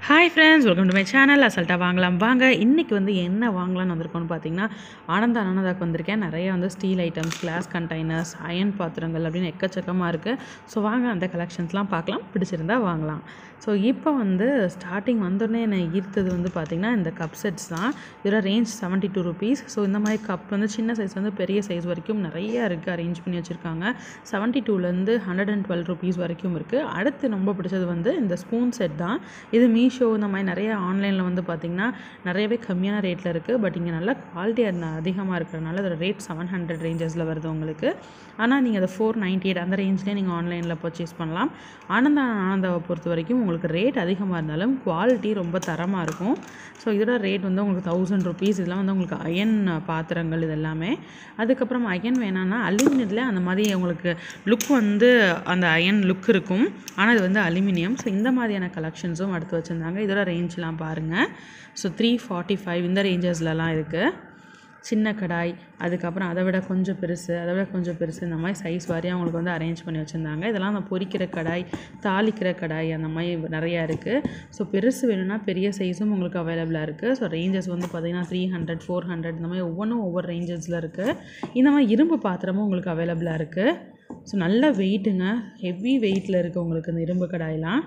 hi friends welcome to my channel அசல்ட்டாக வாங்கலாம் வாங்க இன்றைக்கி வந்து என்ன வாங்கலாம்னு வந்திருக்கோம்னு பார்த்தீங்கன்னா ஆனந்த ஆனந்தாக்கு வந்திருக்கேன் நிறைய வந்து steel items glass containers iron பாத்திரங்கள் அப்படின்னு எக்கச்சக்கமாக இருக்குது ஸோ வாங்க அந்த கலெக்ஷன்ஸ்லாம் பார்க்கலாம் பிடிச்சிருந்தா வாங்கலாம் ஸோ இப்போ வந்து ஸ்டார்டிங் வந்தோடனே என்னை ஈர்த்தது வந்து பார்த்திங்கன்னா இந்த கப் செட்ஸ் தான் இதோட range seventy two rupees so இந்த மாதிரி கப் வந்து சின்ன சைஸ் வந்து பெரிய சைஸ் வரைக்கும் நிறைய இருக்குது அரேஞ்ச் பண்ணி வச்சுருக்காங்க செவன்ட்டி டூலேருந்து ஹண்ட்ரட் அண்ட் டுவெல் ருபீஸ் வரைக்கும் இருக்குது அடுத்து ரொம்ப பிடிச்சது வந்து இந்த ஸ்பூன் செட் தான் இது மீஷோ இந்த மாதிரி நிறைய ஆன்லைனில் வந்து பார்த்திங்கன்னா நிறையவே கம்மியான ரேட்டில் இருக்குது பட் இங்கே நல்லா குவாலிட்டி அதிகமாக இருக்கிறதுனால அதோட ரேட் செவன் ஹண்ட்ரட் ரேஞ்சஸில் வருது உங்களுக்கு ஆனால் நீங்கள் அதை ஃபோர் நைன்ட்டி எயிட் அந்த ரேஞ்ச்லேயே நீங்கள் ஆன்லைனில் பர்ச்சேஸ் பண்ணலாம் ஆனந்தா ஆனந்தாவை பொறுத்த வரைக்கும் உங்களுக்கு ரேட் அதிகமாக இருந்தாலும் குவாலிட்டி ரொம்ப தரமாக இருக்கும் ஸோ இதோட ரேட் வந்து உங்களுக்கு தௌசண்ட் ருபீஸ் இதெல்லாம் வந்து உங்களுக்கு அயன் பாத்திரங்கள் இது எல்லாமே அதுக்கப்புறம் அயன் வேணான்னா அலுமினியத்தில் அந்த மாதிரி உங்களுக்கு லுக் வந்து அந்த அயன் லுக் இருக்கும் ஆனால் இது வந்து அலுமினியம் ஸோ இந்த மாதிரியான கலெக்ஷன்ஸும் எடுத்து வச்சுருந்தாங்க இதோட ரேஞ்செலாம் பாருங்கள் ஸோ த்ரீ ஃபார்ட்டி ஃபைவ் இந்த ரேஞ்சஸ்லலாம் இருக்குது சின்ன கடாய் அதுக்கப்புறம் அதை விட கொஞ்சம் பெருசு அதை விட கொஞ்சம் பெருசு இந்த மாதிரி சைஸ் வாரியாக அவங்களுக்கு வந்து அரேஞ்ச் பண்ணி வச்சுருந்தாங்க இதெல்லாம் அந்த பொரிக்கிற கடாய் தாளிக்கிற கடாய் அந்த மாதிரி நிறையா இருக்குது ஸோ பெருசு வேணும்னா பெரிய சைஸும் உங்களுக்கு அவைலபிளாக இருக்குது ஸோ ரேஞ்சஸ் வந்து பார்த்திங்கன்னா த்ரீ ஹண்ட்ரட் ஃபோர் ஹண்ட்ரட் இந்த மாதிரி ஒவ்வொன்றும் ஒவ்வொரு ரேஞ்சஸில் இருக்குது இந்த மாதிரி இரும்பு பாத்திரமும் உங்களுக்கு அவைலபிளாக இருக்குது ஸோ நல்ல வெயிட்டுங்க ஹெவி வெயிட்டில் இருக்குது உங்களுக்கு இந்த இரும்பு கடாயெலாம்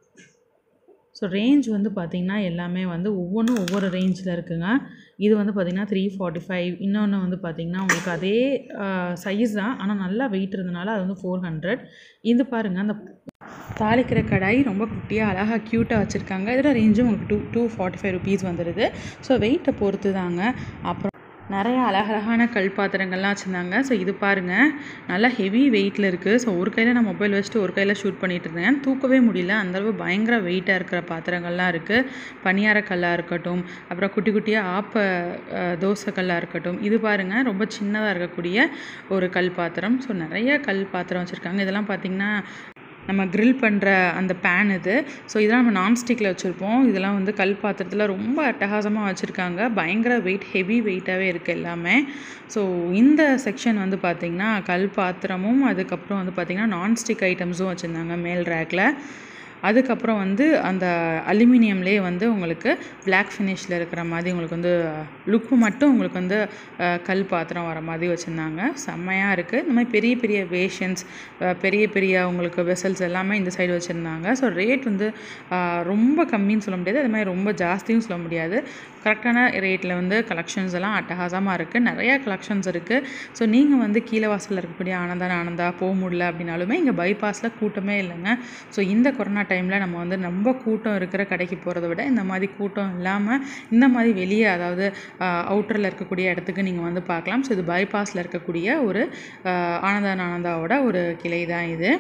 ஸோ ரேஞ்ச் வந்து பார்த்திங்கன்னா எல்லாமே வந்து ஒவ்வொன்றும் ஒவ்வொரு ரேஞ்சில் இருக்குங்க இது வந்து பார்த்திங்கன்னா த்ரீ ஃபார்ட்டி ஃபைவ் இன்னொன்று வந்து பார்த்திங்கன்னா உங்களுக்கு அதே சைஸ் தான் ஆனால் நல்லா வெயிட் இருந்தனால அது வந்து ஃபோர் ஹண்ட்ரட் இது பாருங்கள் அந்த தாளிக்கிற கடாய் ரொம்ப குட்டியாக அழகாக க்யூட்டாக வச்சுருக்காங்க இதோட ரேஞ்சும் உங்களுக்கு to two forty five rupees வந்துடுது ஸோ வெயிட்டை பொறுத்து தாங்க அப்புறம் நிறைய அழகழகான கல் பாத்திரங்கள்லாம் வச்சுருந்தாங்க ஸோ இது பாருங்கள் நல்லா ஹெவி வெயிட்டில் இருக்குது ஸோ ஒரு கையில் நான் மொபைல் வச்சுட்டு ஒரு கையில் ஷூட் பண்ணிகிட்டு இருந்தேன் தூக்கவே முடியல அந்தளவு பயங்கர வெயிட்டாக இருக்கிற பாத்திரங்கள்லாம் இருக்குது பனியார கல்லாக இருக்கட்டும் அப்புறம் குட்டி குட்டியாக ஆப்ப தோசை கல்லாக இருக்கட்டும் இது பாருங்கள் ரொம்ப சின்னதாக இருக்கக்கூடிய ஒரு கல் பாத்திரம் ஸோ நிறைய கல் பாத்திரம் வச்சுருக்காங்க இதெல்லாம் பார்த்திங்கன்னா நம்ம க்ரில் பண்ணுற அந்த பேன் இது ஸோ இதெல்லாம் நம்ம நான்ஸ்டிக்கில் வச்சுருப்போம் இதெல்லாம் வந்து கல் பாத்திரத்தில் ரொம்ப அட்டகாசமாக வச்சுருக்காங்க பயங்கர வெயிட் ஹெவி வெயிட்டாகவே இருக்குது எல்லாமே ஸோ இந்த செக்ஷன் வந்து பார்த்திங்கன்னா கல் பாத்திரமும் அதுக்கப்புறம் வந்து பார்த்திங்கன்னா நான்ஸ்டிக் ஐட்டம்ஸும் வச்சுருந்தாங்க மேல் ரேக்கில் அதுக்கப்புறம் வந்து அந்த அலுமினியம்லேயே வந்து உங்களுக்கு பிளாக் ஃபினிஷில் இருக்கிற மாதிரி உங்களுக்கு வந்து லுக்கு மட்டும் உங்களுக்கு வந்து கல் பாத்திரம் வர மாதிரி வச்சுருந்தாங்க செம்மையாக இருக்குது இந்த மாதிரி பெரிய பெரிய வேஷன்ஸ் பெரிய பெரிய உங்களுக்கு வெசல்ஸ் எல்லாமே இந்த சைடு வச்சுருந்தாங்க ஸோ ரேட் வந்து ரொம்ப கம்மின்னு சொல்ல முடியாது அது மாதிரி ரொம்ப ஜாஸ்தியும் சொல்ல முடியாது கரெக்டான ரேட்டில் வந்து கலெக்ஷன்ஸ் எல்லாம் அட்டகாசமாக இருக்குது நிறையா கலெக்ஷன்ஸ் இருக்குது ஸோ நீங்கள் வந்து கீழே வாசலில் இருக்கக்கூடிய ஆனந்தா ஆனந்தா போக முடியல அப்படின்னாலுமே இங்கே பைபாஸில் கூட்டமே இல்லைங்க ஸோ இந்த கொரோனா டைமில் நம்ம வந்து ரொம்ப கூட்டம் இருக்கிற கடைக்கு போகிறத விட இந்த மாதிரி கூட்டம் இல்லாமல் இந்த மாதிரி வெளியே அதாவது அவுட்டரில் இருக்கக்கூடிய இடத்துக்கு நீங்கள் வந்து பார்க்கலாம் ஸோ இது பைபாஸில் இருக்கக்கூடிய ஒரு ஆனந்தா ஆனந்தாவோட ஒரு கிளை தான் இது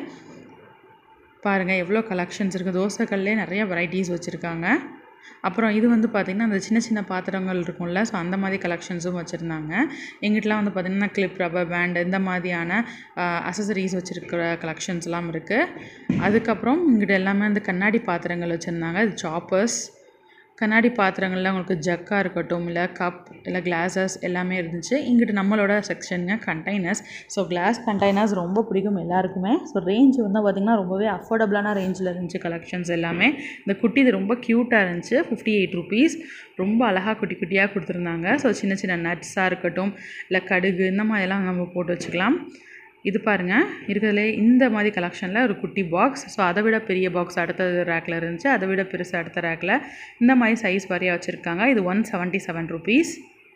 பாருங்கள் எவ்வளோ கலெக்ஷன்ஸ் இருக்குது தோசைக்கல்லே நிறைய வெரைட்டிஸ் வச்சுருக்காங்க அப்புறம் இது வந்து பார்த்திங்கன்னா அந்த சின்ன சின்ன பாத்திரங்கள் இருக்கும்ல ஸோ அந்த மாதிரி கலெக்ஷன்ஸும் வச்சுருந்தாங்க எங்கிட்டலாம் வந்து பார்த்திங்கன்னா கிளிப் ரப்பர் பேண்ட் இந்த மாதிரியான அசசரிஸ் வச்சுருக்கிற கலெக்ஷன்ஸ்லாம் இருக்குது அதுக்கப்புறம் இங்கிட்ட எல்லாமே அந்த கண்ணாடி பாத்திரங்கள் வச்சுருந்தாங்க இது சாப்பர்ஸ் கண்ணாடி பாத்திரங்களில் உங்களுக்கு ஜக்காக இருக்கட்டும் இல்லை கப் இல்லை கிளாஸஸ் எல்லாமே இருந்துச்சு இங்கிட்டு நம்மளோட செக்ஷனுங்க கண்டெய்னர்ஸ் ஸோ கிளாஸ் கண்டெய்னர்ஸ் ரொம்ப பிடிக்கும் எல்லாருக்குமே ஸோ ரேஞ்ச் வந்து பார்த்திங்கன்னா ரொம்பவே அஃபோர்டபுளான ரேஞ்சில் இருந்துச்சு கலெக்ஷன்ஸ் எல்லாமே இந்த குட்டி இது ரொம்ப க்யூட்டாக இருந்துச்சு ஃபிஃப்டி எயிட் ருபீஸ் ரொம்ப அழகாக குட்டி குட்டியாக கொடுத்துருந்தாங்க ஸோ சின்ன சின்ன நட்ஸாக இருக்கட்டும் இல்லை கடுகு இந்த மாதிரிலாம் நம்ம போட்டு வச்சுக்கலாம் இது பாருங்கள் இருக்கிறதுலே இந்த மாதிரி கலெக்ஷனில் ஒரு குட்டி பாக்ஸ் ஸோ அதை விட பெரிய பாக்ஸ் அடுத்த ரேக்கில் இருந்துச்சு அதை விட பெருசு அடுத்த ரேக்கில் இந்த மாதிரி சைஸ் வாரியாக வச்சுருக்காங்க இது one seventy seven rupees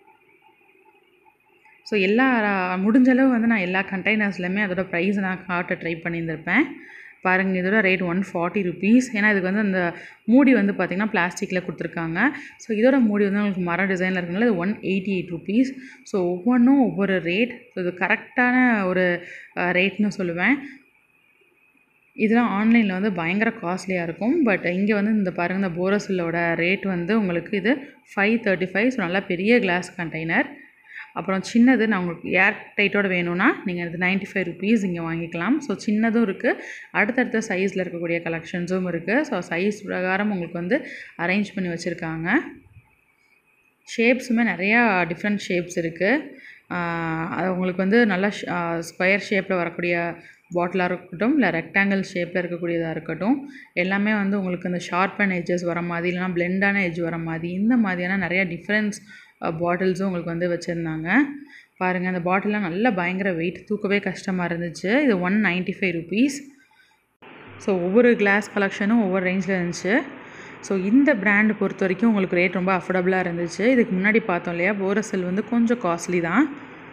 so எல்லா முடிஞ்சளவு வந்து நான் எல்லா கண்டெய்னர்ஸ்லையுமே அதோட ப்ரைஸ் நான் காட்ட ட்ரை பண்ணியிருந்திருப்பேன் பாருங்கள் இதோட ரேட் ஒன் ஃபார்ட்டி ருபீஸ் ஏன்னா இதுக்கு வந்து அந்த மூடி வந்து பார்த்திங்கன்னா பிளாஸ்டிக்கில் கொடுத்துருக்காங்க ஸோ இதோட மூடி வந்து உங்களுக்கு மர டிசைனில் இருக்கனால இது one eighty eight rupees so ஒவ்வொன்றும் ஒவ்வொரு ரேட் ஸோ இது கரெக்டான ஒரு ரேட்னு சொல்லுவேன் இதெல்லாம் ஆன்லைனில் வந்து பயங்கர காஸ்ட்லியாக இருக்கும் பட் இங்கே வந்து இந்த பாருங்கள் இந்த போரோசில்லோட ரேட் வந்து உங்களுக்கு இது ஃபைவ் தேர்ட்டி ஃபைவ் ஸோ நல்லா பெரிய கிளாஸ் கண்டெய்னர் அப்புறம் சின்னது நான் உங்களுக்கு ஏர் டைட்டோட வேணும்னா நீங்கள் இது நைன்ட்டி ஃபைவ் ருபீஸ் இங்கே வாங்கிக்கலாம் ஸோ சின்னதும் இருக்குது அடுத்தடுத்த சைஸில் இருக்கக்கூடிய கலெக்ஷன்ஸும் இருக்குது ஸோ சைஸ் பிரகாரம் உங்களுக்கு வந்து அரேஞ்ச் பண்ணி வச்சுருக்காங்க ஷேப்ஸுமே நிறையா டிஃப்ரெண்ட் ஷேப்ஸ் இருக்குது அது உங்களுக்கு வந்து நல்லா ஸ்கொயர் ஷேப்பில் வரக்கூடிய பாட்டிலாக இருக்கட்டும் இல்லை ரெக்டாங்கிள் ஷேப்பில் இருக்கக்கூடியதாக இருக்கட்டும் எல்லாமே வந்து உங்களுக்கு இந்த ஷார்ப் அண்ட் எட்ஜஸ் வர மாதிரி இல்லைனா பிளெண்டான எட்ஜ் வர மாதிரி இந்த மாதிரியான நிறையா டிஃப்ரென்ஸ் பாட்டில்ஸும் உங்களுக்கு வந்து வச்சுருந்தாங்க பாருங்கள் அந்த பாட்டிலாம் நல்லா பயங்கர வெயிட் தூக்கவே கஷ்டமாக இருந்துச்சு இது one ninety five rupees so ஒவ்வொரு கிளாஸ் கலெக்ஷனும் ஒவ்வொரு ரேஞ்சில் இருந்துச்சு ஸோ இந்த பிராண்டு பொறுத்த வரைக்கும் உங்களுக்கு ரேட் ரொம்ப அஃபோர்டபுளாக இருந்துச்சு இதுக்கு முன்னாடி பார்த்தோம் இல்லையா போரசெல் வந்து கொஞ்சம் காஸ்ட்லி தான்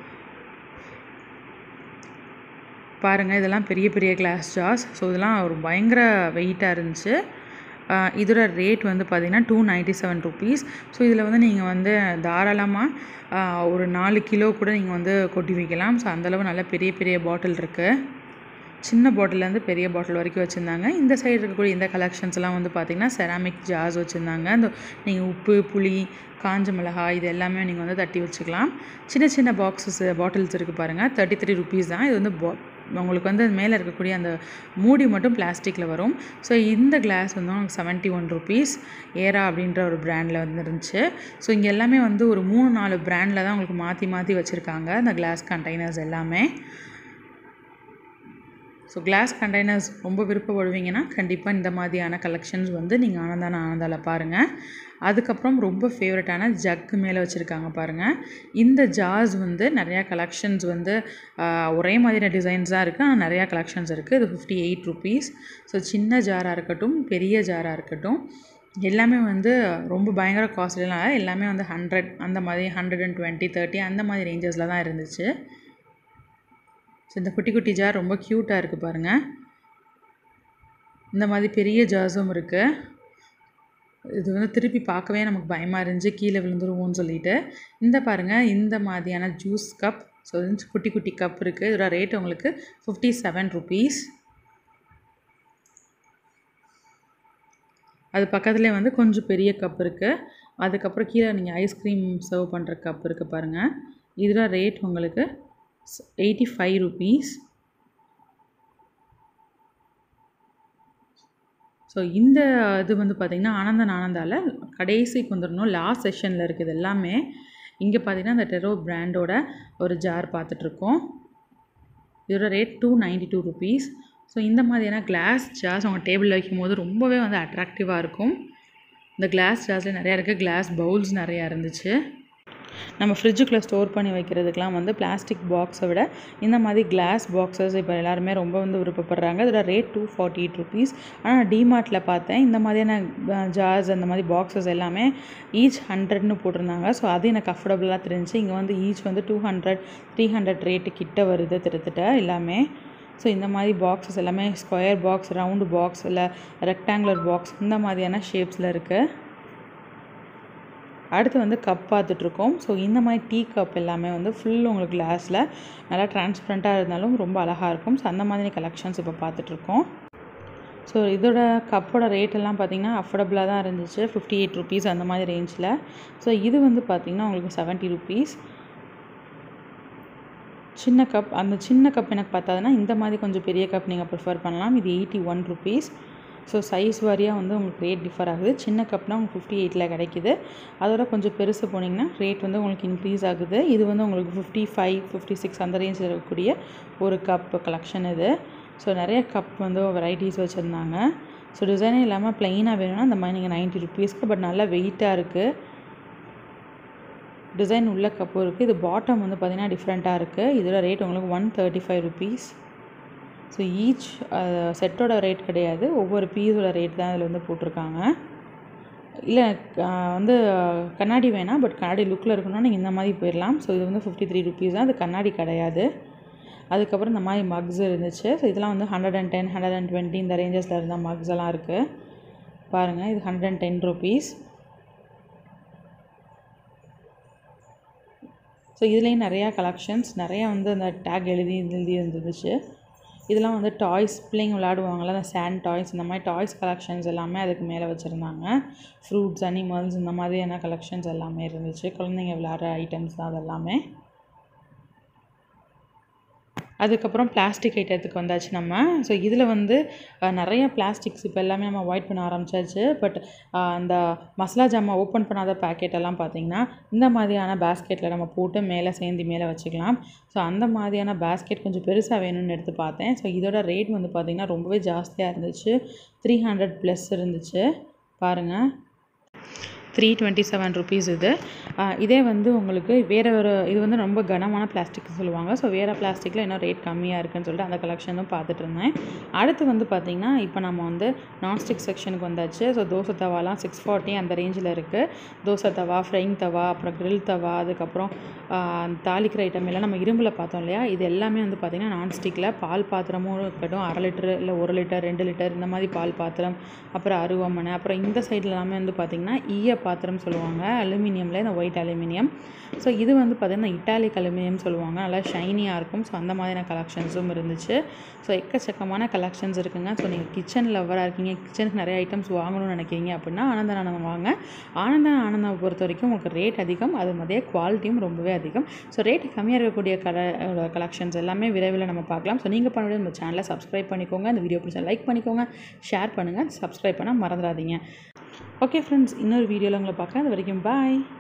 பாருங்கள் இதெல்லாம் பெரிய பெரிய கிளாஸ் ஜார்ஸ் ஸோ இதெல்லாம் ஒரு பயங்கர வெயிட்டாக இருந்துச்சு இதோட ரேட் வந்து பார்த்திங்கன்னா two ninety seven rupees so இதில் வந்து நீங்கள் வந்து தாராளமாக ஒரு நாலு கிலோ கூட நீங்கள் வந்து கொட்டி வைக்கலாம் ஸோ அந்தளவு நல்ல பெரிய பெரிய பாட்டில் இருக்குது சின்ன பாட்டிலேருந்து பெரிய பாட்டில் வரைக்கும் வச்சுருந்தாங்க இந்த சைடு இருக்கக்கூடிய இந்த கலெக்ஷன்ஸ்லாம் வந்து பார்த்திங்கன்னா செராமிக் ஜார்ஸ் வச்சுருந்தாங்க அந்த நீங்கள் உப்பு புளி காஞ்ச மிளகாய் இது எல்லாமே நீங்கள் வந்து தட்டி வச்சுக்கலாம் சின்ன சின்ன பாக்ஸஸ் பாட்டில்ஸ் இருக்குது பாருங்கள் தேர்ட்டி த்ரீ ருபீஸ் தான் இது வந்து பா உங்களுக்கு வந்து மேலே இருக்கக்கூடிய அந்த மூடி மட்டும் பிளாஸ்டிக்கில் வரும் ஸோ இந்த கிளாஸ் வந்து உங்களுக்கு செவன்ட்டி ஒன் ருபீஸ் ஏரா அப்படின்ற ஒரு ப்ராண்டில் வந்து இருந்துச்சு ஸோ இங்கே எல்லாமே வந்து ஒரு மூணு நாலு ப்ராண்டில் தான் உங்களுக்கு மாற்றி மாற்றி வச்சுருக்காங்க இந்த கிளாஸ் கண்டெய்னர்ஸ் எல்லாமே ஸோ கிளாஸ் கண்டெய்னர்ஸ் ரொம்ப விருப்பப்படுவீங்கன்னா கண்டிப்பாக இந்த மாதிரியான கலெக்ஷன்ஸ் வந்து நீங்கள் ஆனந்தான ஆனந்தாவில் பாருங்கள் அதுக்கப்புறம் ரொம்ப ஃபேவரட்டான ஜக்கு மேலே வச்சுருக்காங்க பாருங்கள் இந்த ஜார்ஸ் வந்து நிறையா கலெக்ஷன்ஸ் வந்து ஒரே மாதிரியான டிசைன்ஸ் தான் இருக்குது ஆனால் நிறையா கலெக்ஷன்ஸ் இருக்குது இது ஃபிஃப்டி எயிட் ருபீஸ் ஸோ சின்ன ஜாராக இருக்கட்டும் பெரிய ஜாராக இருக்கட்டும் எல்லாமே வந்து ரொம்ப பயங்கர காஸ்ட்லிலாம் எல்லாமே வந்து ஹண்ட்ரட் அந்த மாதிரி ஹண்ட்ரட் அண்ட் டுவெண்ட்டி தேர்ட்டி அந்த மாதிரி ரேஞ்சஸில் தான் இருந்துச்சு ஸோ இந்த குட்டி குட்டி ஜார் ரொம்ப க்யூட்டாக இருக்குது பாருங்கள் இந்த மாதிரி பெரிய ஜார்ஸும் இருக்குது இது வந்து திருப்பி பார்க்கவே நமக்கு பயமாக இருந்துச்சு கீழே விழுந்துருவோம்னு சொல்லிட்டு இந்த பாருங்கள் இந்த மாதிரியான ஜூஸ் கப் ஸோ குட்டி குட்டி கப் இருக்குது இதோட ரேட் உங்களுக்கு ஃபிஃப்டி செவன் ருபீஸ் அது பக்கத்துலேயே வந்து கொஞ்சம் பெரிய கப் இருக்குது அதுக்கப்புறம் கீழே நீங்கள் ஐஸ்கிரீம் சர்வ் பண்ணுற கப் இருக்குது பாருங்கள் இதோட ரேட் உங்களுக்கு எயிட்டி ஃபைவ் ருபீஸ் ஸோ இந்த இது வந்து பார்த்திங்கன்னா ஆனந்தன் ஆனந்தாவில் கடைசிக்கு வந்துடணும் லாஸ்ட் செஷனில் இருக்குது எல்லாமே இங்கே பார்த்திங்கன்னா இந்த டெரோ பிராண்டோட ஒரு ஜார் பார்த்துட்ருக்கோம் இதோட rate two ninety two rupees so இந்த மாதிரியான கிளாஸ் ஜார்ஸ் அவங்க டேபிளில் வைக்கும்போது ரொம்பவே வந்து அட்ராக்டிவாக இருக்கும் இந்த கிளாஸ் ஜார்ஸில் நிறையா இருக்குது கிளாஸ் பவுல்ஸ் நிறையா இருந்துச்சு நம்ம ஃப்ரிட்ஜுக்குள்ளே ஸ்டோர் பண்ணி வைக்கிறதுக்கெலாம் வந்து பிளாஸ்டிக் பாக்ஸை விட இந்த மாதிரி கிளாஸ் பாக்ஸஸ் இப்போ எல்லாருமே ரொம்ப வந்து விருப்பப்படுறாங்க இதோட rate two forty eight rupees ஆனால் டிமார்ட்டில் பார்த்தேன் இந்த மாதிரியான ஜார்ஸ் அந்த மாதிரி பாக்ஸஸ் எல்லாமே ஈச் ஹண்ட்ரட்னு போட்டிருந்தாங்க ஸோ அது எனக்கு அஃபோர்டபுளாக தெரிஞ்சு இங்கே வந்து ஈச் வந்து two hundred three hundred rate கிட்ட வருது திட்டத்தட்ட எல்லாமே ஸோ இந்த மாதிரி பாக்ஸஸ் எல்லாமே ஸ்கொயர் பாக்ஸ் ரவுண்டு பாக்ஸ் இல்லை ரெக்டாங்குலர் பாக்ஸ் இந்த மாதிரியான ஷேப்ஸில் இருக்குது அடுத்து வந்து கப் பார்த்துட்ருக்கோம் ஸோ இந்த மாதிரி டீ கப் எல்லாமே வந்து ஃபுல் உங்களுக்கு கிளாஸில் நல்லா டிரான்ஸ்பரண்ட்டாக இருந்தாலும் ரொம்ப அழகாக இருக்கும் ஸோ அந்த மாதிரி கலெக்ஷன்ஸ் இப்போ பார்த்துட்ருக்கோம் ஸோ இதோட கப்போட ரேட் எல்லாம் பார்த்திங்கன்னா அஃபோர்டபுளாக தான் இருந்துச்சு ஃபிஃப்டி எயிட் ருபீஸ் அந்த மாதிரி ரேஞ்சில் ஸோ இது வந்து பார்த்திங்கன்னா உங்களுக்கு செவன்ட்டி ருபீஸ் சின்ன கப் அந்த சின்ன கப் எனக்கு பார்த்தாதுன்னா இந்த மாதிரி கொஞ்சம் பெரிய கப் நீங்கள் ப்ரிஃபர் பண்ணலாம் இது eighty one rupees so size வாரியாக வந்து உங்களுக்கு ரேட் டிஃபர் ஆகுது சின்ன கப்னால் உங்களுக்கு ஃபிஃப்டி எயிட்டில் கிடைக்கிது அதோட கொஞ்சம் பெருசு போனீங்கன்னா ரேட் வந்து உங்களுக்கு இன்க்ரீஸ் ஆகுது இது வந்து உங்களுக்கு ஃபிஃப்டி ஃபைவ் ஃபிஃப்டி சிக்ஸ் அந்த ரேஞ்சில் இருக்கக்கூடிய ஒரு கப் கலெக்ஷன் இது ஸோ நிறைய கப் வந்து வெரைட்டிஸ் வச்சுருந்தாங்க ஸோ டிசைனே இல்லாமல் ப்ளைனாக வேணும்னா அந்த மாதிரி நீங்கள் நைன்ட்டி ருபீஸ்க்கு பட் நல்லா வெயிட்டாக இருக்குது டிசைன் உள்ள கப்பும் இருக்குது இது பாட்டம் வந்து பார்த்திங்கன்னா டிஃப்ரெண்ட்டாக இருக்குது இதோட ரேட் உங்களுக்கு one thirty five rupees so each செட்டோட ரேட் கிடையாது ஒவ்வொரு பீஸோட ரேட் தான் இதில் வந்து போட்டிருக்காங்க இல்லை வந்து கண்ணாடி வேணாம் பட் கண்ணாடி லுக்கில் இருக்கணும்னா நீங்கள் இந்த மாதிரி போயிடலாம் ஸோ இது வந்து ஃபிஃப்டி த்ரீ ருபீஸ் தான் அது கண்ணாடி கிடையாது அதுக்கப்புறம் இந்த மாதிரி மக்ஸ் இருந்துச்சு ஸோ இதெல்லாம் வந்து hundred and ten hundred and twenty இந்த ரேஞ்சஸில் இருந்த மக்ஸ் எல்லாம் இருக்குது பாருங்கள் இது hundred and ten rupees so இதுலேயும் நிறையா கலெக்ஷன்ஸ் நிறையா வந்து அந்த டேக் எழுதி எழுதி இருந்துச்சு இதெல்லாம் வந்து டாய்ஸ் பிள்ளைங்க விளையாடுவாங்கள்ல அந்த சேண்ட் டாய்ஸ் இந்த மாதிரி டாய்ஸ் கலெக்ஷன்ஸ் எல்லாமே அதுக்கு மேலே வச்சுருந்தாங்க ஃப்ரூட்ஸ் அனிமல்ஸ் இந்த மாதிரியான கலெக்ஷன்ஸ் எல்லாமே இருந்துச்சு குழந்தைங்க விளையாடுற ஐட்டம்ஸ் தான் அது எல்லாமே அதுக்கப்புறம் பிளாஸ்டிக் ஐட்டத்துக்கு வந்தாச்சு நம்ம ஸோ இதில் வந்து அஹ், நிறைய பிளாஸ்டிக்ஸ் இப்போ எல்லாமே நம்ம அவாய்ட் பண்ண ஆரம்பிச்சாச்சு பட் அந்த மசாலா ஜாமான் ஓப்பன் பண்ணாத பாக்கெட் எல்லாம் பார்த்தீங்கன்னா இந்த மாதிரியான பேஸ்கெட்டில் நம்ம போட்டு மேலே சேர்ந்து மேலே வச்சுக்கலாம் ஸோ அந்த மாதிரியான பேஸ்கெட் கொஞ்சம் பெருசாக வேணும்னு எடுத்து பார்த்தேன் ஸோ இதோட ரேட் வந்து பார்த்திங்கன்னா ரொம்பவே ஜாஸ்தியாக இருந்துச்சு த்ரீ ஹண்ட்ரட் ப்ளஸ் இருந்துச்சு பாருங்கள் த்ரீ டுவெண்ட்டி செவன் ருபீஸ் இது ஆஹ் இதே வந்து உங்களுக்கு வேறு ஒரு இது வந்து ரொம்ப கனமான பிளாஸ்டிக் சொல்லுவாங்க ஸோ வேறு பிளாஸ்டிக்கில் இன்னும் ரேட் கம்மியாக இருக்குன்னு சொல்லிட்டு அந்த கலெக்ஷனும் பார்த்துட்டு இருந்தேன் அடுத்து வந்து பார்த்திங்கன்னா இப்போ நம்ம வந்து நான்ஸ்டிக் செக்ஷனுக்கு வந்தாச்சு ஸோ தோசை தவாலாம் சிக்ஸ் ஃபார்ட்டி அந்த ரேஞ்சில் இருக்குது தோசை தவா ஃப்ரைங் தவா அப்புறம் grill தவா அதுக்கப்புறம் ஆஹ் தாளிக்கிற ஐட்டம் எல்லாம் நம்ம இரும்பில் பார்த்தோம் இல்லையா இது எல்லாமே வந்து பார்த்திங்கன்னா நான்ஸ்டிக்கில் பால் பாத்திரமும் இருக்கட்டும் அரை லிட்டரு இல்லை ஒரு லிட்டர் ரெண்டு லிட்டர் இந்த மாதிரி பால் பாத்திரம் அப்புறம் அருவமனை அப்புறம் இந்த சைடில் எல்லாமே வந்து பார்த்திங்கன்னா ஈய பாத்திரம் சொல்லுவாங்க அலுமினியமில் இந்த ஒயிட் அலுமினியம் ஸோ இது வந்து பார்த்திங்கன்னா இட்டாலிக் அலுமினியம் சொல்லுவாங்க நல்லா ஷைனியாக இருக்கும் ஸோ அந்த மாதிரியான கலெக்ஷன்ஸும் இருந்துச்சு ஸோ எக்கச்சக்கமான கலெக்ஷன்ஸ் இருக்குங்க ஸோ நீங்கள் கிச்சன் லவராக இருக்கீங்க கிச்சனுக்கு நிறைய ஐட்டம்ஸ் வாங்கணும்னு நினைக்கிறீங்க அப்படின்னா ஆனந்த ஆனந்தம் வாங்க ஆனந்த ஆனந்தம் பொறுத்த வரைக்கும் உங்களுக்கு ரேட் அதிகம் அது மாதிரியே குவாலிட்டியும் ரொம்பவே அதிகம் ஸோ ரேட் கம்மியாக இருக்கக்கூடிய கல கலெக்ஷன்ஸ் எல்லாமே விரைவில் நம்ம பார்க்கலாம் ஸோ நீங்கள் பண்ண நம்ம சேனலை சப்ஸ்கிரைப் பண்ணிக்கோங்க இந்த வீடியோ பிடிச்சா லைக் பண்ணிக்கோங்க ஷேர் பண்ணுங்கள் சப்ஸ்கிரைப் பண்ண மறந்துடாதீங்க ஓகே ஃப்ரெண்ட்ஸ் இன்னொரு வீடியோவில் உங்களை பார்க்கலாம் அது வரைக்கும் பாய்